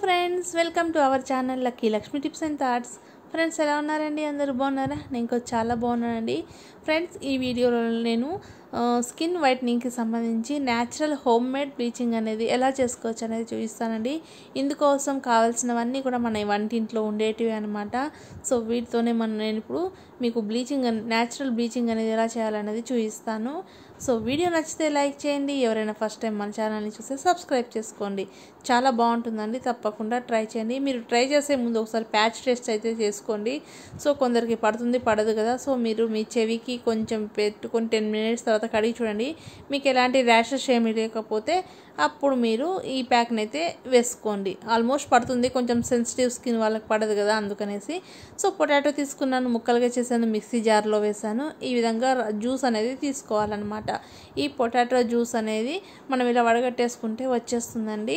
friends welcome to our channel lucky Lakshmi tips and thoughts friends ఎలా ఉన్నారండి అందరూ బాగున్నారా నేను కూడా చాలా బాగున్నానండి ఫ్రెండ్స్ ఈ వీడియోలో నేను స్కిన్ వైట్నింగ్కి సంబంధించి న్యాచురల్ హోమ్ మేడ్ బ్లీచింగ్ అనేది ఎలా చేసుకోవచ్చు అనేది చూపిస్తానండి ఇందుకోసం కావాల్సినవన్నీ కూడా మన వంటింట్లో ఉండేటివి అనమాట సో వీటితోనే మనం నేను ఇప్పుడు మీకు బ్లీచింగ్ న్యాచురల్ బ్లీచింగ్ అనేది ఎలా చేయాలనేది చూపిస్తాను సో వీడియో నచ్చితే లైక్ చేయండి ఎవరైనా ఫస్ట్ టైం మన ఛానల్ని చూస్తే సబ్స్క్రైబ్ చేసుకోండి చాలా బాగుంటుందండి తప్పకుండా ట్రై చేయండి మీరు ట్రై చేసే ముందు ఒకసారి ప్యాచ్ టెస్ట్ అయితే చేసుకోండి సో కొందరికి పడుతుంది పడదు కదా సో మీరు మీ చెవికి కొంచెం పెట్టుకొని టెన్ మినిట్స్ తర్వాత కడిగి చూడండి మీకు ఎలాంటి ర్యాషెస్ ఏమి లేకపోతే అప్పుడు మీరు ఈ ప్యాక్ని అయితే వేసుకోండి ఆల్మోస్ట్ పడుతుంది కొంచెం సెన్సిటివ్ స్కిన్ వాళ్ళకి పడదు కదా అందుకనేసి సో పొటాటో తీసుకున్నాను ముక్కలుగా చేశాను మిక్సీ జార్లో వేసాను ఈ విధంగా జ్యూస్ అనేది తీసుకోవాలన్నమాట ఈ పొటాటో జ్యూస్ అనేది మనం ఇలా వడగట్టేసుకుంటే వచ్చేస్తుందండి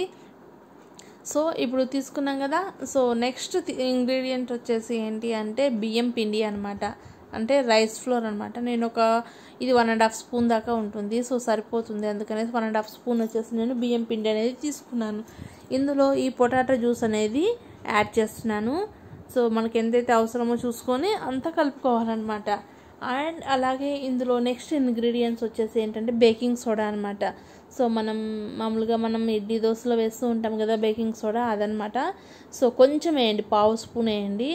సో ఇప్పుడు తీసుకున్నాం కదా సో నెక్స్ట్ ఇంగ్రీడియంట్ వచ్చేసి ఏంటి అంటే బియ్యం పిండి అనమాట అంటే రైస్ ఫ్లోర్ అనమాట నేను ఒక ఇది వన్ అండ్ హాఫ్ స్పూన్ దాకా ఉంటుంది సో సరిపోతుంది అందుకనేసి వన్ అండ్ హాఫ్ స్పూన్ వచ్చేసి నేను బియ్యం పిండి అనేది తీసుకున్నాను ఇందులో ఈ పొటాటో జ్యూస్ అనేది యాడ్ చేస్తున్నాను సో మనకి ఎంతైతే అవసరమో చూసుకొని అంతా కలుపుకోవాలన్నమాట అండ్ అలాగే ఇందులో నెక్స్ట్ ఇంగ్రీడియంట్స్ వచ్చేసి ఏంటంటే బేకింగ్ సోడా అనమాట సో మనం మామూలుగా మనం ఇడ్లీ దోశలో వేస్తూ ఉంటాం కదా బేకింగ్ సోడా అదనమాట సో కొంచెం వేయండి పావు స్పూన్ వేయండి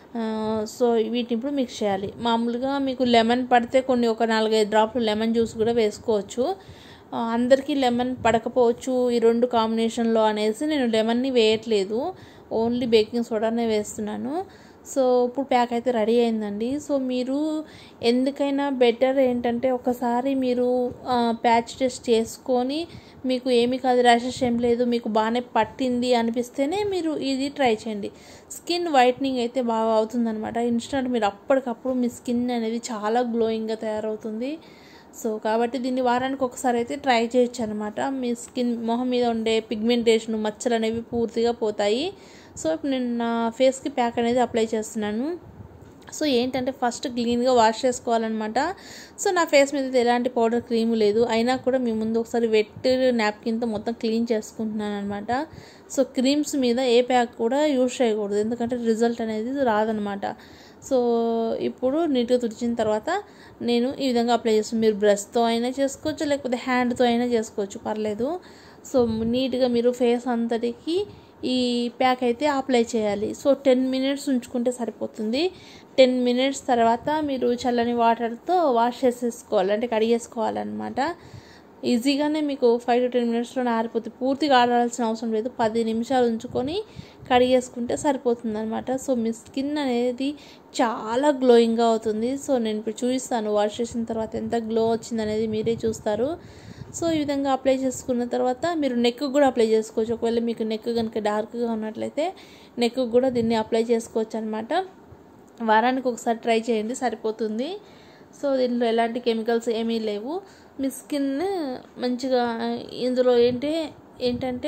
సో వీటిని ఇప్పుడు మిక్స్ చేయాలి మామూలుగా మీకు లెమన్ పడితే కొన్ని ఒక నాలుగైదు డ్రాప్లు లెమన్ జ్యూస్ కూడా వేసుకోవచ్చు అందరికీ లెమన్ పడకపోవచ్చు ఈ రెండు కాంబినేషన్లో అనేసి నేను లెమన్ని వేయట్లేదు ఓన్లీ బేకింగ్ సోడానే వేస్తున్నాను సో ఇప్పుడు ప్యాక్ అయితే రెడీ అయిందండి సో మీరు ఎందుకైనా బెటర్ ఏంటంటే ఒకసారి మీరు ప్యాచ్ టెస్ట్ చేసుకొని మీకు ఏమి కాదు ర్యాషెస్ ఏం లేదు మీకు బాగానే పట్టింది అనిపిస్తేనే మీరు ఇది ట్రై చేయండి స్కిన్ వైట్నింగ్ అయితే బాగా అవుతుందన్నమాట ఇన్స్టెంట్ మీరు అప్పటికప్పుడు మీ స్కిన్ అనేది చాలా గ్లోయింగ్గా తయారవుతుంది సో కాబట్టి దీన్ని వారానికి ఒకసారి అయితే ట్రై చేయొచ్చు అనమాట మీ స్కిన్ మొహం మీద ఉండే పిగ్మెంటేషన్ మచ్చలు అనేవి పూర్తిగా పోతాయి సో ఇప్పుడు నేను నా ఫేస్కి ప్యాక్ అనేది అప్లై చేస్తున్నాను సో ఏంటంటే ఫస్ట్ క్లీన్గా వాష్ చేసుకోవాలన్నమాట సో నా ఫేస్ మీద ఎలాంటి పౌడర్ క్రీమ్ లేదు అయినా కూడా మీ ముందు ఒకసారి వెట్ నాప్కిన్తో మొత్తం క్లీన్ చేసుకుంటున్నాను అనమాట సో క్రీమ్స్ మీద ఏ ప్యాక్ కూడా యూజ్ చేయకూడదు ఎందుకంటే రిజల్ట్ అనేది రాదనమాట సో ఇప్పుడు నీట్గా తుడిచిన తర్వాత నేను ఈ విధంగా అప్లై చేస్తాను మీరు బ్రష్తో అయినా చేసుకోవచ్చు లేకపోతే హ్యాండ్తో అయినా చేసుకోవచ్చు పర్లేదు సో నీట్గా మీరు ఫేస్ అంతటికి ఈ ప్యాక్ అయితే అప్లై చేయాలి సో టెన్ మినిట్స్ ఉంచుకుంటే సరిపోతుంది టెన్ మినిట్స్ తర్వాత మీరు చల్లని వాటర్తో వాష్ చేసేసుకోవాలి అంటే కడిగేసుకోవాలన్నమాట ఈజీగానే మీకు ఫైవ్ టు టెన్ మినిట్స్లో ఆరిపోతుంది పూర్తిగా ఆడాల్సిన అవసరం లేదు పది నిమిషాలు ఉంచుకొని కడిగేసుకుంటే సరిపోతుంది అనమాట సో మీ స్కిన్ అనేది చాలా గ్లోయింగ్గా అవుతుంది సో నేను ఇప్పుడు చూపిస్తాను వాష్ చేసిన తర్వాత ఎంత గ్లో వచ్చింది అనేది మీరే చూస్తారు సో ఈ విధంగా అప్లై చేసుకున్న తర్వాత మీరు నెక్ కూడా అప్లై చేసుకోవచ్చు ఒకవేళ మీకు నెక్ కనుక డార్క్గా ఉన్నట్లయితే నెక్ కూడా దీన్ని అప్లై చేసుకోవచ్చు అనమాట వారానికి ఒకసారి ట్రై చేయండి సరిపోతుంది సో దీంట్లో ఎలాంటి కెమికల్స్ ఏమీ లేవు మీ స్కిన్ మంచిగా ఇందులో ఏంటి ఏంటంటే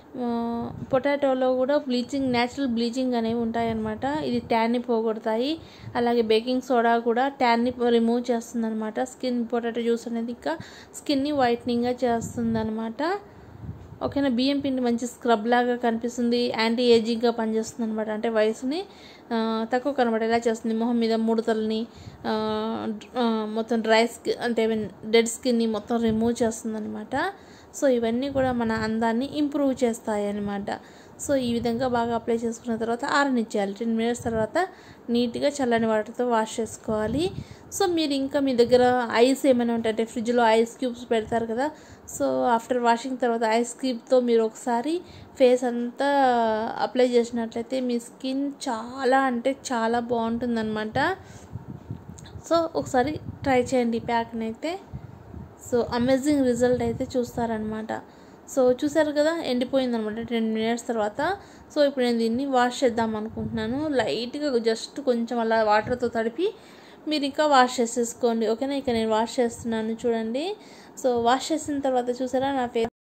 పొటాటోలో కూడా బ్లీచింగ్ న్యాచురల్ బ్లీచింగ్ అనేవి ఉంటాయన్నమాట ఇది ట్యాన్ని పోగొడతాయి అలాగే బేకింగ్ సోడా కూడా ట్యాన్ని రిమూవ్ చేస్తుంది అనమాట స్కిన్ పొటాటో జ్యూస్ అనేది ఇంకా స్కిన్ని వైట్నింగ్గా చేస్తుంది అనమాట ఓకేనా బియ్యం పిండి మంచి స్క్రబ్ లాగా కనిపిస్తుంది యాంటీ ఏజింగ్గా పనిచేస్తుంది అనమాట అంటే వయసుని తక్కువ కనబడి ఎలా చేస్తుంది మొహం మీద ముడతల్ని మొత్తం డ్రై స్కిన్ అంటే డెడ్ స్కిన్ని మొత్తం రిమూవ్ చేస్తుంది అనమాట సో ఇవన్నీ కూడా మన అందాన్ని ఇంప్రూవ్ చేస్తాయి అనమాట సో ఈ విధంగా బాగా అప్లై చేసుకున్న తర్వాత ఆరనిచ్చేయాలి టెన్ మినిట్స్ తర్వాత నీట్గా చల్లని వాటర్తో వాష్ చేసుకోవాలి సో మీరు ఇంకా మీ దగ్గర ఐస్ ఏమైనా ఉంటాయంటే ఫ్రిడ్జ్లో ఐస్ క్యూబ్స్ పెడతారు కదా సో ఆఫ్టర్ వాషింగ్ తర్వాత ఐస్ క్యూబ్తో మీరు ఒకసారి ఫేస్ అంతా అప్లై చేసినట్లయితే మీ స్కిన్ చాలా అంటే చాలా బాగుంటుందన్నమాట సో ఒకసారి ట్రై చేయండి ప్యాక్ని అయితే సో అమేజింగ్ రిజల్ట్ అయితే చూస్తారనమాట సో చూసారు కదా ఎండిపోయింది అనమాట టెన్ మినిట్స్ తర్వాత సో ఇప్పుడు నేను దీన్ని వాష్ చేద్దాం అనుకుంటున్నాను లైట్గా జస్ట్ కొంచెం అలా వాటర్తో తడిపి మీరు ఇంకా వాష్ చేసేసుకోండి ఓకేనా ఇక నేను వాష్ చేస్తున్నాను చూడండి సో వాష్ చేసిన తర్వాత చూసారా నా ఫేస్